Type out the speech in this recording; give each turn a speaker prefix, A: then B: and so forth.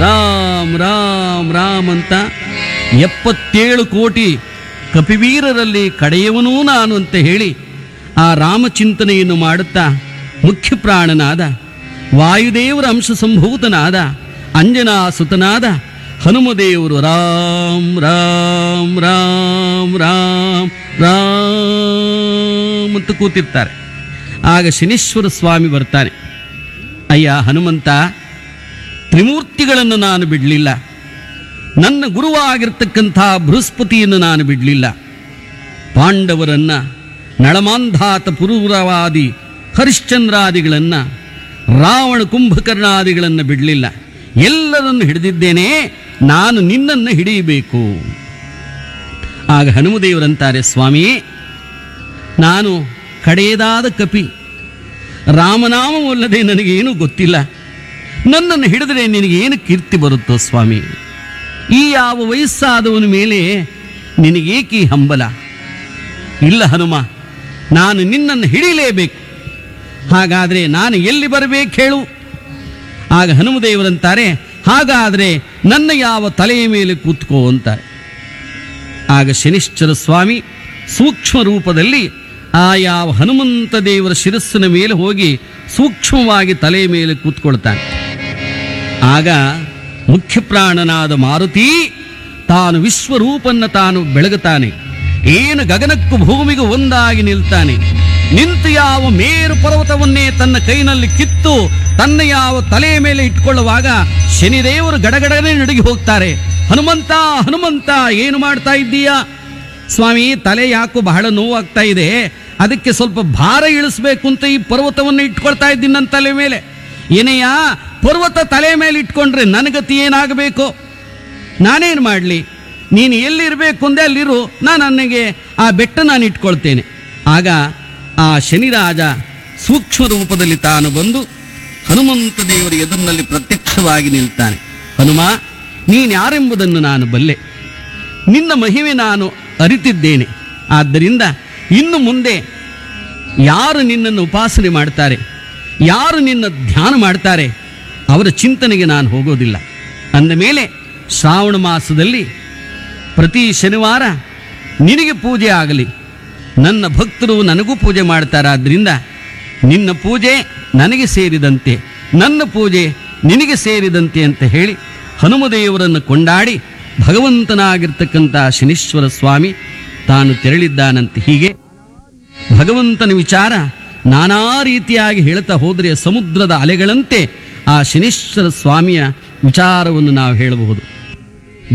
A: ರಾಮ್ ರಾಮ್ ರಾಮ್ ಅಂತ ಎಪ್ಪತ್ತೇಳು ಕೋಟಿ ಕಪಿವೀರರಲ್ಲಿ ಕಡೆಯವನೂ ನಾನು ಅಂತ ಹೇಳಿ ಆ ರಾಮಚಿಂತನೆಯನ್ನು ಮಾಡುತ್ತಾ ಮುಖ್ಯ ಪ್ರಾಣನಾದ ವಾಯುದೇವರ ಅಂಶ ಸಂಭೂತನಾದ ಅಂಜನಾ ಸುತನಾದ ಹನುಮದೇವರು ರಾಮ್ ರಾಮ್ ರಾಮ್ ರಾಮ್ ರಾಮ್ ಅಂತ ಕೂತಿರ್ತಾರೆ ಆಗ ಶನೀಶ್ವರ ಸ್ವಾಮಿ ಬರ್ತಾನೆ ಅಯ್ಯ ಹನುಮಂತ ತ್ರಿಮೂರ್ತಿಗಳನ್ನು ನಾನು ಬಿಡಲಿಲ್ಲ ನನ್ನ ಗುರುವಾಗಿರ್ತಕ್ಕಂಥ ಬೃಹಸ್ಪತಿಯನ್ನು ನಾನು ಬಿಡಲಿಲ್ಲ ಪಾಂಡವರನ್ನ ನಳಮಾಂಧಾತ ಪುರೂರವಾದಿ ಹರಿಶ್ಚಂದ್ರಾದಿಗಳನ್ನು ರಾವಣ ಕುಂಭಕರ್ಣಾದಿಗಳನ್ನು ಬಿಡಲಿಲ್ಲ ಎಲ್ಲರನ್ನು ಹಿಡಿದಿದ್ದೇನೆ ನಾನು ನಿನ್ನನ್ನು ಹಿಡಿಯಬೇಕು ಆಗ ಹನುಮದೇವರಂತಾರೆ ಸ್ವಾಮಿ ನಾನು ಕಡೆಯದಾದ ಕಪಿ ರಾಮನಾಮವಲ್ಲದೆ ನನಗೇನು ಗೊತ್ತಿಲ್ಲ ನನ್ನನ್ನು ಹಿಡಿದರೆ ನಿನಗೇನು ಕೀರ್ತಿ ಬರುತ್ತೋ ಸ್ವಾಮಿ ಈ ಯಾವ ವಯಸ್ಸಾದವನ ಮೇಲೆ ನಿನಗೇಕೆ ಈ ಹಂಬಲ ಇಲ್ಲ ಹನುಮ ನಾನು ನಿನ್ನನ್ನು ಹಿಡಿಯಲೇಬೇಕು ಹಾಗಾದರೆ ನಾನು ಎಲ್ಲಿ ಬರಬೇಕು ಹೇಳು ಆಗ ಹನುಮದೇವರಂತಾರೆ ಹಾಗಾದರೆ ನನ್ನ ಯಾವ ತಲೆಯ ಮೇಲೆ ಕೂತ್ಕೋ ಅಂತಾರೆ ಆಗ ಶನಿಶ್ಚರ ಸ್ವಾಮಿ ಸೂಕ್ಷ್ಮ ರೂಪದಲ್ಲಿ ಆ ಯಾವ ಹನುಮಂತ ದೇವರ ಶಿರಸ್ಸಿನ ಮೇಲೆ ಹೋಗಿ ಸೂಕ್ಷ್ಮವಾಗಿ ತಲೆಯ ಮೇಲೆ ಕೂತ್ಕೊಳ್ತಾನೆ ಆಗ ಮುಖ್ಯ ಪ್ರಾಣನಾದ ಮಾರುತಿ ತಾನು ವಿಶ್ವರೂಪನ್ನ ತಾನು ಬೆಳಗುತ್ತಾನೆ ಏನು ಗಗನಕ್ಕೂ ಭೂಮಿಗೂ ಒಂದಾಗಿ ನಿಲ್ತಾನೆ ನಿಂತು ಯಾವ ಮೇರು ಪರ್ವತವನ್ನೇ ತನ್ನ ಕೈನಲ್ಲಿ ಕಿತ್ತು ತನ್ನ ಯಾವ ತಲೆಯ ಮೇಲೆ ಇಟ್ಕೊಳ್ಳುವಾಗ ಶನಿದೇವರು ಗಡಗಡನೆ ನಡುಗಿ ಹೋಗ್ತಾರೆ ಹನುಮಂತ ಹನುಮಂತ ಏನು ಮಾಡ್ತಾ ಇದ್ದೀಯಾ ಸ್ವಾಮಿ ತಲೆ ಯಾಕೋ ಬಹಳ ನೋವಾಗ್ತಾ ಇದೆ ಅದಕ್ಕೆ ಸ್ವಲ್ಪ ಭಾರ ಇಳಿಸ್ಬೇಕು ಅಂತ ಈ ಪರ್ವತವನ್ನು ಇಟ್ಕೊಳ್ತಾ ಇದ್ದೀನಿ ನನ್ನ ತಲೆ ಮೇಲೆ ಏನಯ್ಯ ಪರ್ವತ ತಲೆ ಮೇಲೆ ಇಟ್ಕೊಂಡ್ರೆ ನನಗತಿ ಏನಾಗಬೇಕು ನಾನೇನು ಮಾಡಲಿ ನೀನು ಎಲ್ಲಿರಬೇಕು ಅಂದೆ ಅಲ್ಲಿರು ನಾನು ನನಗೆ ಆ ಬೆಟ್ಟ ನಾನು ಇಟ್ಕೊಳ್ತೇನೆ ಆಗ ಆ ಶನಿರಾಜ ಸೂಕ್ಷ್ಮ ರೂಪದಲ್ಲಿ ತಾನು ಬಂದು ಹನುಮಂತ ದೇವರ ಎದುರಿನಲ್ಲಿ ಪ್ರತ್ಯಕ್ಷವಾಗಿ ನಿಲ್ತಾನೆ ಹನುಮ ನೀನು ಯಾರೆಂಬುದನ್ನು ನಾನು ಬಲ್ಲೆ ನಿನ್ನ ಮಹಿಮೆ ನಾನು ಅರಿತಿದ್ದೇನೆ ಆದ್ದರಿಂದ ಇನ್ನು ಮುಂದೆ ಯಾರು ನಿನ್ನನ್ನು ಉಪಾಸನೆ ಮಾಡ್ತಾರೆ ಯಾರು ನಿನ್ನ ಧ್ಯಾನ ಮಾಡ್ತಾರೆ ಅವರ ಚಿಂತನೆಗೆ ನಾನು ಹೋಗೋದಿಲ್ಲ ಅಂದ ಮೇಲೆ ಶ್ರಾವಣ ಮಾಸದಲ್ಲಿ ಪ್ರತಿ ಶನಿವಾರ ನಿನಗೆ ಪೂಜೆ ಆಗಲಿ ನನ್ನ ಭಕ್ತರು ನನಗೂ ಪೂಜೆ ಮಾಡ್ತಾರಾದ್ರಿಂದ ನಿನ್ನ ಪೂಜೆ ನನಗೆ ಸೇರಿದಂತೆ ನನ್ನ ಪೂಜೆ ನಿನಗೆ ಸೇರಿದಂತೆ ಅಂತ ಹೇಳಿ ಹನುಮದೇವರನ್ನು ಕೊಂಡಾಡಿ ಭಗವಂತನಾಗಿರ್ತಕ್ಕಂಥ ಶನೀಶ್ವರ ಸ್ವಾಮಿ ತಾನು ತೆರಳಿದ್ದಾನಂತೆ ಹೀಗೆ ಭಗವಂತನ ವಿಚಾರ ನಾನಾ ರೀತಿಯಾಗಿ ಹೇಳ್ತಾ ಹೋದರೆ ಸಮುದ್ರದ ಅಲೆಗಳಂತೆ ಆ ಶನೀಶ್ವರ ಸ್ವಾಮಿಯ ವಿಚಾರವನ್ನು ನಾವು ಹೇಳಬಹುದು